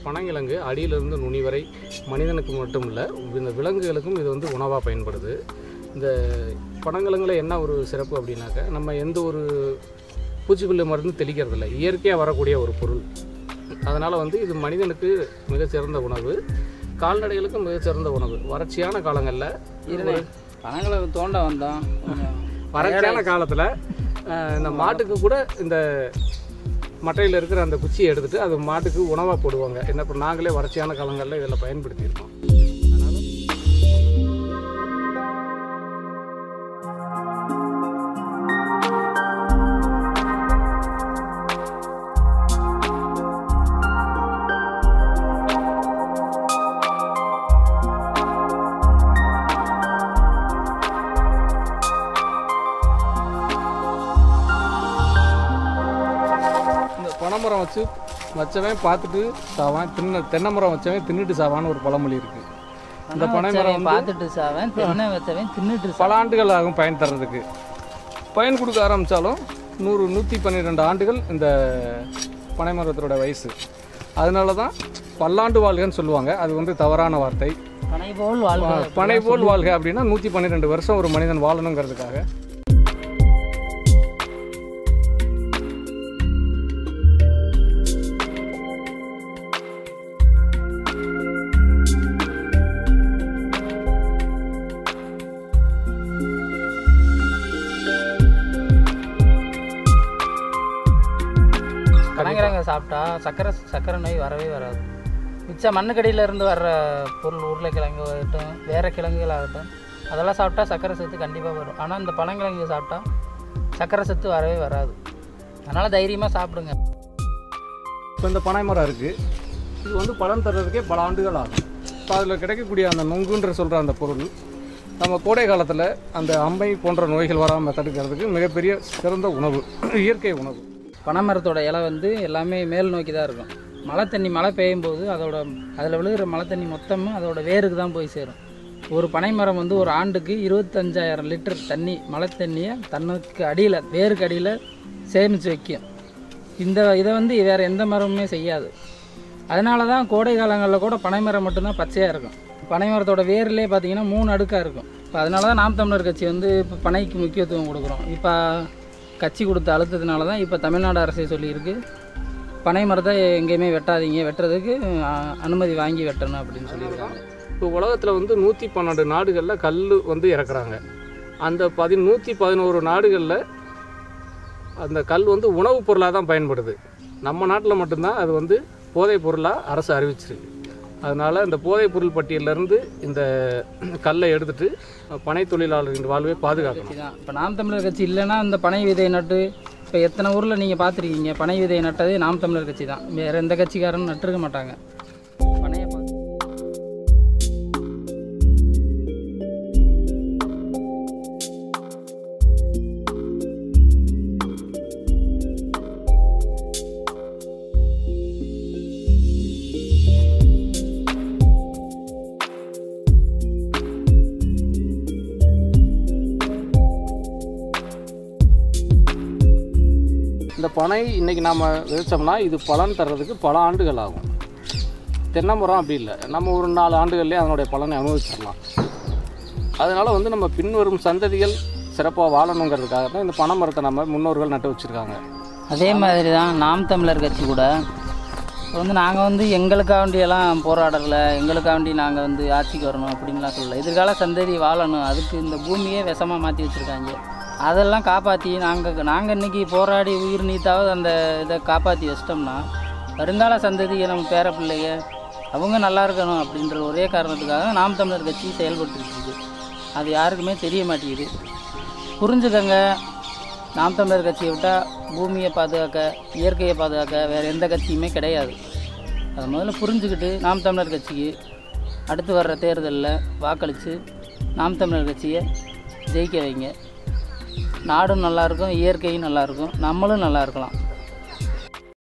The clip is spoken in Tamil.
பனங்கிழங்கு அடியிலிருந்து நுனி வரை மனிதனுக்கு மட்டும் இல்லை இந்த விலங்குகளுக்கும் இது வந்து உணவாக பயன்படுது இந்த பனங்கிழங்குல என்ன ஒரு சிறப்பு அப்படின்னாக்க நம்ம எந்த ஒரு பூச்சிக்கொல்லி மருந்து தெளிக்கிறதில்ல இயற்கையாக வரக்கூடிய ஒரு பொருள் அதனால் வந்து இது மனிதனுக்கு மிகச்சிறந்த உணவு கால்நடைகளுக்கும் மிகச்சிறந்த உணவு வறட்சியான காலங்களில் இருந்தே பணங்களை தோண்ட வந்தோம் கொஞ்சம் வறட்சியான காலத்தில் இந்த மாட்டுக்கு கூட இந்த மட்டையில் இருக்கிற அந்த குச்சியை எடுத்துட்டு அது மாட்டுக்கு உணவாக போடுவாங்க என்ன இப்போ நாங்களே வறட்சியான காலங்களில் இதில் பயன்படுத்தியிருக்கோம் அதனால இந்த பனைமரம் வச்சு வச்சவன் பார்த்துட்டு சாவான் தின்ன தென்னை மரம் வச்சவன் தின்னுட்டு சாவான்னு ஒரு பழமொழி இருக்குது இந்த பனைமரம் வந்து பார்த்துட்டு சாவன் தென்னை வச்சவன் தின்னுட்டு பல ஆண்டுகள் ஆகும் பயன் தர்றதுக்கு பயன் கொடுக்க ஆரம்பித்தாலும் நூறு நூற்றி பன்னிரெண்டு ஆண்டுகள் இந்த பனைமரத்தோட வயசு அதனால தான் பல்லாண்டு வாழ்கன்னு சொல்லுவாங்க அது வந்து தவறான வார்த்தை பனை போல் வாழ்க்கை பனை போல் வாழ்க அப்படின்னா நூற்றி பன்னிரெண்டு வருஷம் ஒரு மனிதன் வாழணுங்கிறதுக்காக பனங்கிழங்க சாப்பிட்டா சக்கரை சக்கரை நோய் வரவே வராது மிச்ச மண்ணுக்கடியில இருந்து வர்ற பொருள் உருளைக்கிழங்கு ஆகட்டும் வேற கிழங்குகள் ஆகட்டும் அதெல்லாம் சாப்பிட்டா சக்கரை சத்து கண்டிப்பாக வரும் ஆனால் இந்த பனங்கிழங்கு சாப்பிட்டா சக்கரை சத்து வரவே வராது அதனால் தைரியமாக சாப்பிடுங்க இப்போ இந்த பனை மரம் இருக்குது இது வந்து பலன் தர்றதுக்கே பல ஆண்டுகள் ஆகும் இப்போ அதில் கிடைக்கக்கூடிய அந்த நொங்குன்ற சொல்கிற அந்த பொருள் நம்ம கோடை காலத்தில் அந்த அம்மை போன்ற நோய்கள் வராமல் தடுக்கிறதுக்கு மிகப்பெரிய சிறந்த உணவு இயற்கை உணவு பனைமரத்தோட இலை வந்து எல்லாமே மேல் நோக்கி தான் இருக்கும் மழை தண்ணி மழை பெய்யும் போது அதோட அதில் விழுகிற மழை தண்ணி மொத்தமும் அதோட வேருக்கு தான் போய் சேரும் ஒரு பனைமரம் வந்து ஒரு ஆண்டுக்கு இருபத்தஞ்சாயிரம் லிட்டர் தண்ணி மழை தண்ணியை தன்னுக்கு அடியில் வேருக்கு அடியில் சேமித்து வைக்கும் இந்த இதை வந்து வேறு எந்த மரமுமே செய்யாது அதனால தான் கோடை காலங்களில் கூட பனைமரம் மட்டும்தான் பச்சையாக இருக்கும் பனைமரத்தோட வேர்லேயே பார்த்தீங்கன்னா மூணு அடுக்காக இருக்கும் இப்போ அதனால தான் நாம் தமிழர் கட்சி வந்து இப்போ பனைக்கு முக்கியத்துவம் கொடுக்குறோம் இப்போ கட்சி கொடுத்த அழுத்தத்தினால தான் இப்போ தமிழ்நாடு அரசே சொல்லியிருக்கு பனை மரத்தை எங்கேயுமே வெட்டாதீங்க வெட்டுறதுக்கு அ, அனுமதி வாங்கி வெட்டணும் அப்படின்னு சொல்லியிருக்காங்க இப்போ உலகத்தில் வந்து நூற்றி பன்னெண்டு நாடுகளில் கல் வந்து இறக்குறாங்க அந்த பதி நூற்றி பதினோரு நாடுகளில் அந்த கல் வந்து உணவுப் பொருளாக தான் பயன்படுது நம்ம நாட்டில் மட்டும்தான் அது வந்து போதைப் பொருளாக அரசு அறிவிச்சிருக்கு அதனால் இந்த போதைப் பொருள் பட்டியலிருந்து இந்த கல்லை எடுத்துட்டு பனை தொழிலாளர்களின் வாழ்வை பாதுகாக்கணும் கட்சி தான் இப்போ நாம் தமிழர் கட்சி இல்லைன்னா இந்த பனை விதை நட்டு இப்போ எத்தனை ஊரில் நீங்கள் பார்த்துருக்கீங்க பனை விதை நட்டதே நாம் தமிழர் கட்சி தான் வேறு எந்த கட்சிக்காரனும் நட்டிருக்க மாட்டாங்க பனையை பார்த்து இந்த பனை இன்னைக்கு நாம் விதைச்சோம்னா இது பலன் தர்றதுக்கு பல ஆண்டுகள் ஆகும் தென்னை மரம் அப்படி இல்லை நம்ம ஒரு நாலு ஆண்டுகள்லேயே அதனுடைய பலனை அனுபவிச்சிடலாம் அதனால் வந்து நம்ம பின்வரும் சந்ததிகள் சிறப்பாக வாழணுங்கிறதுக்காக தான் இந்த பனை மரத்தை நம்ம முன்னோர்கள் நட்டு வச்சுருக்காங்க அதே மாதிரி தான் நாம் தமிழர் கட்சி கூட இப்போ வந்து நாங்கள் வந்து எங்களுக்காக வேண்டியெல்லாம் போராடலை எங்களுக்காக வேண்டி நாங்கள் வந்து ஆட்சிக்கு வரணும் அப்படின்லாம் சொல்லலை எதிர்கால சந்ததி வாழணும் அதுக்கு இந்த பூமியே விஷமாக மாற்றி வச்சுருக்காங்க அதெல்லாம் காப்பாற்றி நாங்கள் நாங்கள் இன்றைக்கி போராடி உயிர் நீத்தாவது அந்த இதை காப்பாற்றி வச்சிட்டோம்னா வருங்கால சந்ததியை நம்ம பேர பிள்ளைங்க அவங்க நல்லா இருக்கணும் அப்படின்ற ஒரே காரணத்துக்காக நாம் தமிழர் கட்சி செயல்பட்டுருக்கு அது யாருக்குமே தெரிய மாட்டேங்குது புரிஞ்சுக்கங்க நாம் தமிழர் கட்சியை விட்டால் பூமியை பாதுகாக்க இயற்கையை பாதுகாக்க வேறு எந்த கட்சியுமே கிடையாது அதை முதல்ல புரிஞ்சுக்கிட்டு நாம் தமிழர் கட்சிக்கு அடுத்து வர்ற தேர்தலில் வாக்களித்து நாம் தமிழர் கட்சியை ஜெயிக்க வைங்க நாடும் நல்லாயிருக்கும் இயற்கையும் நல்லாயிருக்கும் நம்மளும் நல்லா இருக்கலாம்